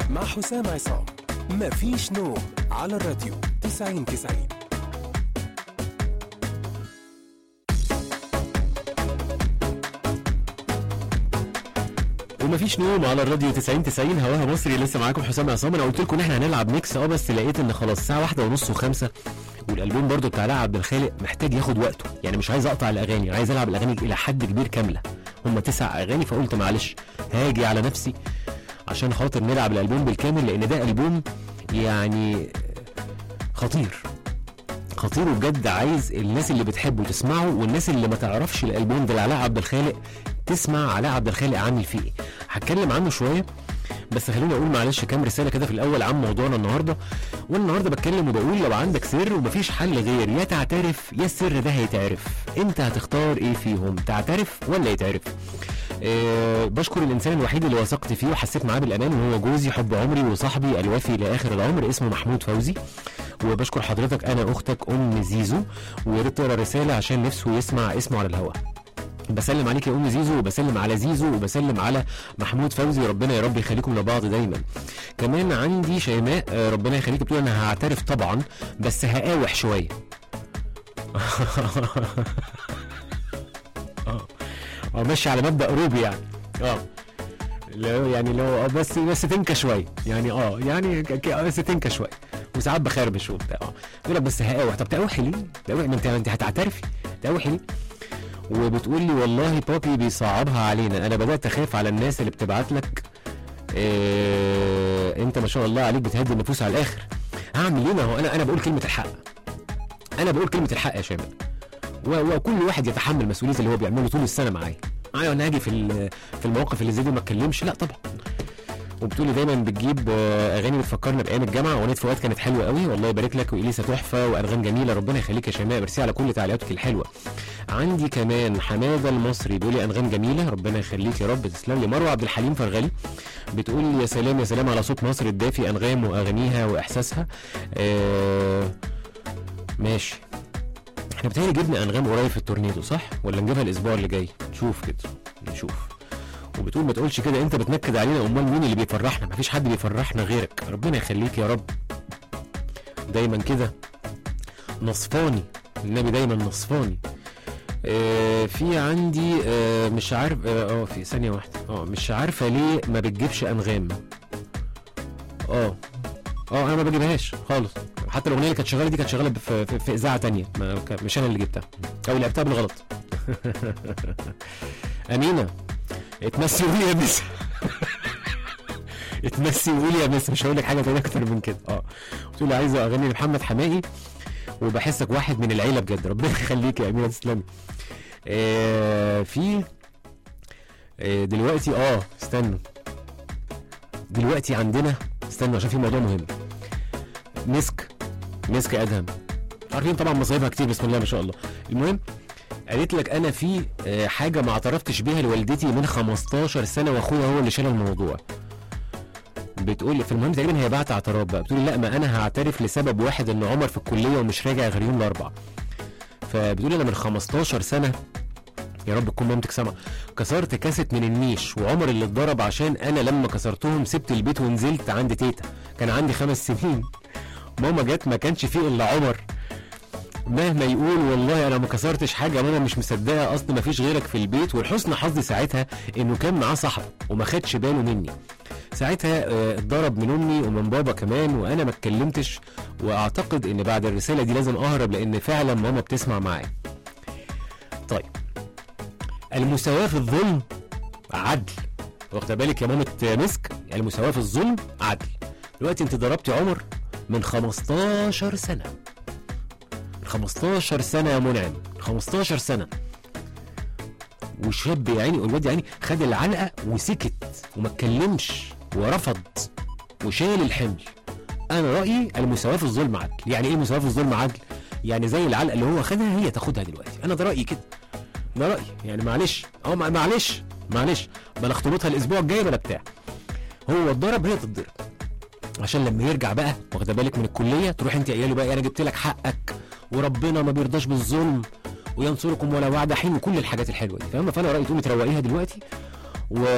مع حسام عصام مفيش نوم على الراديو 90 90 ومفيش نوم على الراديو 90 90 هواها مصري لسه معاكم حسام عصام انا قلت لكم ان احنا هنلعب ميكس اه بس لقيت ان خلاص الساعه واحدة ونص وخمسة والالبوم برضو بتاع علاء عبد الخالق محتاج ياخد وقته يعني مش عايز اقطع الاغاني عايز العب الاغاني الى حد كبير كامله هم تسع اغاني فقلت معلش هاجي على نفسي عشان خاطر نلعب الالبوم بالكامل لان ده البوم يعني خطير خطير وبجد عايز الناس اللي بتحبه تسمعه والناس اللي ما تعرفش الالبوم ده لعلاء عبد الخالق تسمع علاء عبد الخالق عامل فيه ايه هتكلم عنه شويه بس خليني اقول معلش كام رساله كده في الاول عن موضوعنا النهارده والنهارده بتكلم وبقول لو عندك سر ومفيش حل غير يا تعترف يا السر ده هيتعرف انت هتختار ايه فيهم تعترف ولا يتعرف أه بشكر الانسان الوحيد اللي وثقت فيه وحسيت معاه بالامان وهو جوزي حب عمري وصاحبي الوفي لاخر العمر اسمه محمود فوزي وبشكر حضرتك انا اختك ام زيزو ويا ريت تقرا رساله عشان نفسه يسمع اسمه على الهواء بسلم عليك يا ام زيزو وبسلم على زيزو وبسلم على محمود فوزي ربنا يا رب يخليكم لبعض دايما كمان عندي شيماء آه، ربنا يخليك بتقول انا هعترف طبعا بس هقاوح شويه اه اه ماشي على مبدا روبي يعني اه لو يعني لو آه، بس بس تنكى شويه يعني اه يعني ك- ك- بس تنكى شويه وساعات بخربش وبتاع اه تقول لك بس هقاوح طب تقاوحي ليه؟ تقاوحي ما انت ما انت هتعترفي تقاوحي ليه؟ وبتقول لي والله بابي بيصعبها علينا انا بدات اخاف على الناس اللي بتبعت لك إيه انت ما شاء الله عليك بتهدي النفوس على الاخر هعمل ايه ما هو انا انا بقول كلمه الحق انا بقول كلمه الحق يا شامل و- وكل واحد يتحمل مسؤوليه اللي هو بيعمله طول السنه معايا معايا وانا هاجي في ال- في المواقف اللي زي دي ما اتكلمش لا طبعا وبتقولي دايما بتجيب آه، اغاني بتفكرنا بايام الجامعه اغنيه فؤاد كانت حلوه قوي والله يبارك لك واليسا تحفه وانغام جميله ربنا يخليك يا شيماء ميرسي على كل تعليقاتك الحلوه عندي كمان حماده المصري بيقول لي انغام جميله ربنا يخليك يا رب تسلم لي مروه عبد الحليم فرغلي بتقول لي يا سلام يا سلام على صوت مصر الدافي انغام واغانيها واحساسها آه ماشي احنا بتهيألي جبنا انغام قريب في التورنيدو صح ولا نجيبها الاسبوع اللي جاي نشوف كده نشوف وبتقول ما تقولش كده انت بتنكد علينا امال مين اللي بيفرحنا مفيش حد بيفرحنا غيرك ربنا يخليك يا رب دايما كده نصفاني النبي دايما نصفاني آه في عندي آه مش عارف اه آه، في ثانية واحدة اه مش عارفة ليه ما بتجيبش انغام اه اه انا ما بجيبهاش خالص حتى الاغنيه اللي كانت شغاله دي كانت شغاله في, في, في اذاعه تانية ما ك- مش انا اللي جبتها او لعبتها بالغلط امينه اتمسي وقولي يا مس اتمسي وقولي يا مس مش هقول لك حاجه تانية اكتر من كده اه قلت له عايزه اغني لمحمد حماقي وبحسك واحد من العيله بجد ربنا يخليك يا امينه تسلمي آه في آه دلوقتي اه استنوا دلوقتي عندنا استنوا عشان في موضوع مهم مسك مسك ادهم عارفين طبعا مصايبها كتير بسم الله ما شاء الله المهم قالت لك انا في آه، حاجه ما اعترفتش بيها لوالدتي من 15 سنه واخويا هو اللي شال الموضوع بتقول لي في المهم تقريبا هي بعت اعتراف بقى بتقول لي لا ما انا هعترف لسبب واحد ان عمر في الكليه ومش راجع غير يوم الاربعاء فبتقول انا من 15 سنه يا رب تكون مامتك سامعه كسرت كاسيت من النيش وعمر اللي اتضرب عشان انا لما كسرتهم سبت البيت ونزلت عند تيتا كان عندي خمس سنين ماما جت ما كانش فيه الا عمر مهما يقول والله انا ما كسرتش حاجه ماما مش مصدقه اصل ما فيش غيرك في البيت والحسن حظي ساعتها انه كان معاه صاحبه وما خدش باله مني ساعتها آه، اتضرب من امي ومن بابا كمان وانا ما اتكلمتش واعتقد ان بعد الرساله دي لازم اهرب لان فعلا ماما بتسمع معايا طيب المساواه في الظلم عدل واخد بالك يا مامة مسك المساواه في الظلم عدل دلوقتي انت ضربتي عمر من 15 سنه 15 سنه يا منعم 15 سنه وشاب يا عيني والواد يا عيني خد العلقه وسكت وما اتكلمش ورفض وشال الحمل انا رايي المساواه في الظلم عدل يعني ايه مساواه في الظلم عدل يعني زي العلقه اللي هو خدها هي تاخدها دلوقتي انا ده رايي كده ده رايي يعني معلش اه مع- معلش معلش بلا اختلطها الاسبوع الجاي بلا بتاع هو اتضرب هي تتضرب عشان لما يرجع بقى واخده بالك من الكليه تروح انت قايله له بقى انا جبت لك حقك وربنا ما بيرضاش بالظلم وينصركم ولا وعد حين وكل الحاجات الحلوه دي فاهمه فانا رايي تقومي تروقيها دلوقتي و...